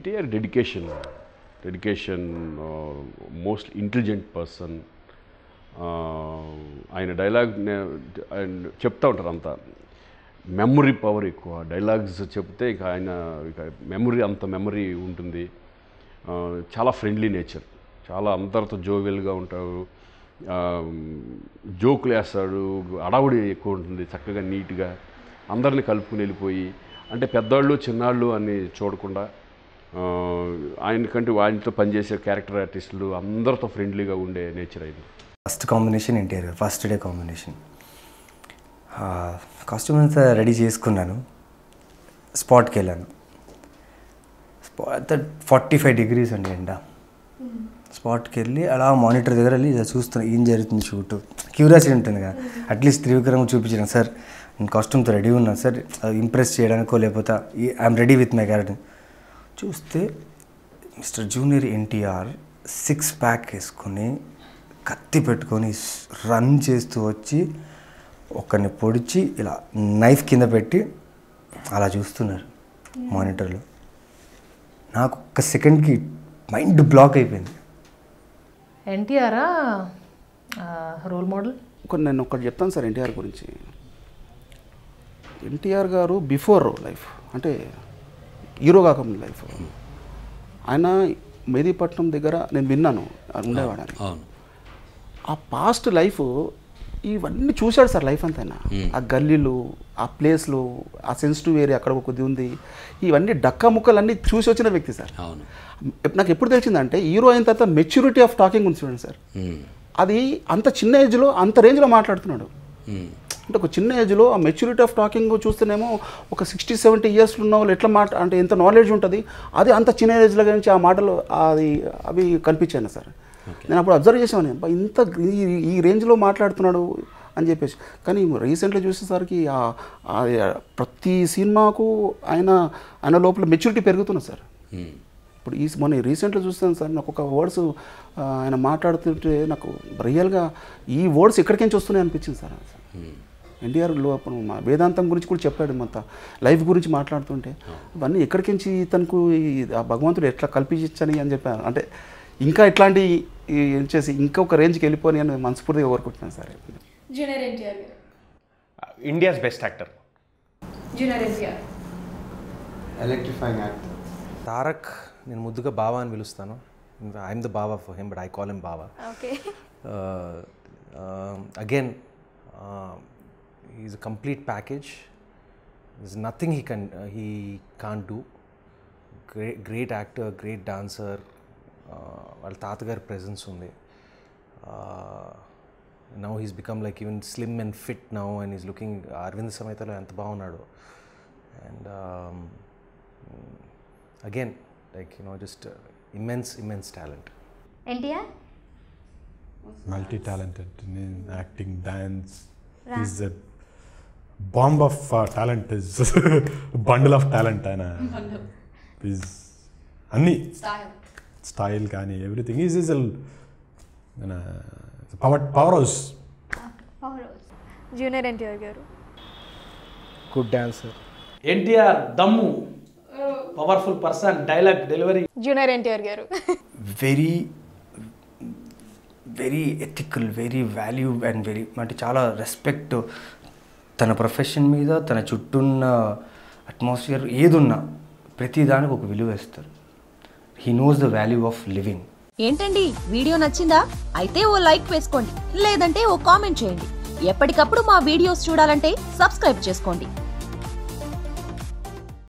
NTR dedication dedication most intelligent person ఆయన dialogue ఆయన చెప్తా ఉంటారు అంతా మెమరీ పవర్ ఎక్కువ డైలాగ్స్ చెప్తే ఇక ఆయన ఇక మెమరీ అంత మెమరీ ఉంటుంది ఆ, చాలా ఫ్రెండ్లీ నేచర్ చాలా అందరితో జోవియల్గా ఉంటారు ఆ, జోకులు వేస్తాడు అడవుడి ఎక్కువ ఉంటుంది చక్కగా నీట్గా అందరిని కలుపుకుని వెళ్ళిపోయి అంటే పెద్దవాళ్ళు చిన్నాళ్ళు అని చూడకుండా ఆ, ఆయనకంటే ఆయనతో పనిచేసే క్యారెక్టర్ ఆర్టిస్టులు అందరితో ఫ్రెండ్లీగా ఉండే నేచర్ అయింది first combination NTR garu first day combination costume అంతా రెడీ చేసుకున్నాను స్పాట్కి వెళ్ళాను స్పాట్ ఫార్టీ ఫైవ్ డిగ్రీస్ అండి ఎండ స్పాట్కి వెళ్ళి అలా మానిటర్ దగ్గర వెళ్ళి ఇలా చూస్తున్నాను ఏం జరుగుతుంది షూట్ క్యూరియాసిటీ ఉంటుంది కదా అట్లీస్ట్ త్రివిక్రమ్ చూపించాను సార్ నేను కాస్ట్యూమ్తో రెడీ ఉన్నాను సార్ ఇంప్రెస్ చేయడానికో లేకపోతే I'm ready with my character చూస్తే mister junior NTR six pack వేసుకొని కత్తి పెట్టుకొని రన్ చేస్తూ వచ్చి ఒకరిని పొడిచి ఇలా నైఫ్ కింద పెట్టి అలా చూస్తున్నారు మానిటర్లో నాకు ఒక్క సెకండ్కి మైండ్ బ్లాక్ అయిపోయింది ఎన్టీఆరా రోల్ మోడల్ ఒక నేను ఒకటి చెప్తాను సార్ ఎన్టీఆర్ గురించి ఎన్టీఆర్ గారు బిఫోర్ లైఫ్ అంటే హీరో కాకముందు లైఫ్ ఆయన మెహదీపట్నం దగ్గర నేను విన్నాను ఆయన ఉండేవాడని అవును ఆ పాస్ట్ లైఫ్ ఇవన్నీ చూశాడు సార్ లైఫ్ అంతా ఆయన. ఆ గల్లీలు ఆ ప్లేస్లు ఆ సెన్సిటివ్ ఏరియా అక్కడ కొద్ది ఉంది ఇవన్నీ డక్కా ముక్కలు అన్నీ చూసి వచ్చిన వ్యక్తి సార్ అవును నాకు ఎప్పుడు తెలిసిందంటే హీరో అయిన తర్వాత మెచ్యూరిటీ ఆఫ్ టాకింగ్ ఉంది చూడండి సార్ ఉమ్, అది అంత చిన్న ఏజ్లో అంత రేంజ్లో మాట్లాడుతున్నాడు ఉమ్, అంటే ఒక చిన్న ఏజ్లో ఆ మెచ్యూరిటీ ఆఫ్ టాకింగ్ చూస్తేనేమో ఒక సిక్స్టీ సెవెంటీ ఇయర్స్ ఉన్న వాళ్ళు ఎట్లా మాట అంటే ఎంత నాలెడ్జ్ ఉంటుంది అది అంత చిన్న ఏజ్లో నుంచి ఆ మాటలు అది అవి కనిపించాను సార్ నేను అప్పుడు అబ్జర్వ్ చేసాను అబ్బా ఇంత ఈ- ఈ రేంజ్లో మాట్లాడుతున్నాడు అని చెప్పేసి కానీ రీసెంట్గా చూసేసరికి ఆ- ఆ ప్రతి సినిమాకు ఆయన ఆయన లోపల మెచ్యూరిటీ పెరుగుతున్నది సార్ ఉమ్. ఇప్పుడు ఈ మొన్న రీసెంట్గా చూస్తాను సార్ నాకు ఒక వర్డ్స్ ఆయన మాట్లాడుతుంటే నాకు రియల్గా ఈ వర్డ్స్ ఎక్కడికి నుంచి వస్తున్నాయి అనిపించింది సార్ ఎన్టీఆర్ లో అప్పుడు మా వేదాంతం గురించి కూడా చెప్పాడు మొత్తం లైఫ్ గురించి మాట్లాడుతుంటే ఇవన్నీ ఎక్కడికి నుంచి తనకు ఈ- ఆ భగవంతుడు ఎట్లా కల్పించని అని చెప్పాను అంటే ఇంకా ఇట్లాంటి ఈ ఏం చేసి ఇంకొక రేంజ్కి వెళ్ళిపోని అని మనస్ఫూర్తిగా కోరుకుంటున్నాను sir junior NTR garu India's best actor junior NTR electrifying actor Tarak నేను ముద్దుగా బావా అని పిలుస్తాను ఐఎమ్ ద బావా for him but I call him బావా okay again is a complete package is nothing he can he can do great great actor great dancer వాళ్ళ తాతగారి presence ఉంది now he's become like even slim and fit now and is looking Aravind సమేతలో ఎంత బాగున్నాడు and again like you know just immense immense talent NTR multi talented acting dance is a bomb of talent is bundle of talent ఆయన is అన్ని style కానీ everything is is power powerhouse junior NTR garu good dancer NTR దమ్ము powerful person dialogue delivery junior NTR garu very very ethical very value and very అంటే చాలా respect తన profession మీద తన చుట్టూ ఉన్న అట్మాస్ఫియర్ ఏదున్నా ప్రతి దానికి ఒక విలువ ఇస్తారు he knows the value of living ఏంటండి వీడియో నచ్చిందా అయితే ఓ లైక్ వేసుకోండి లేదంటే ఓ కామెంట్ చేయండి ఎప్పటికప్పుడు మా వీడియోస్ చూడాలంటే సబ్స్క్రైబ్ చేసుకోండి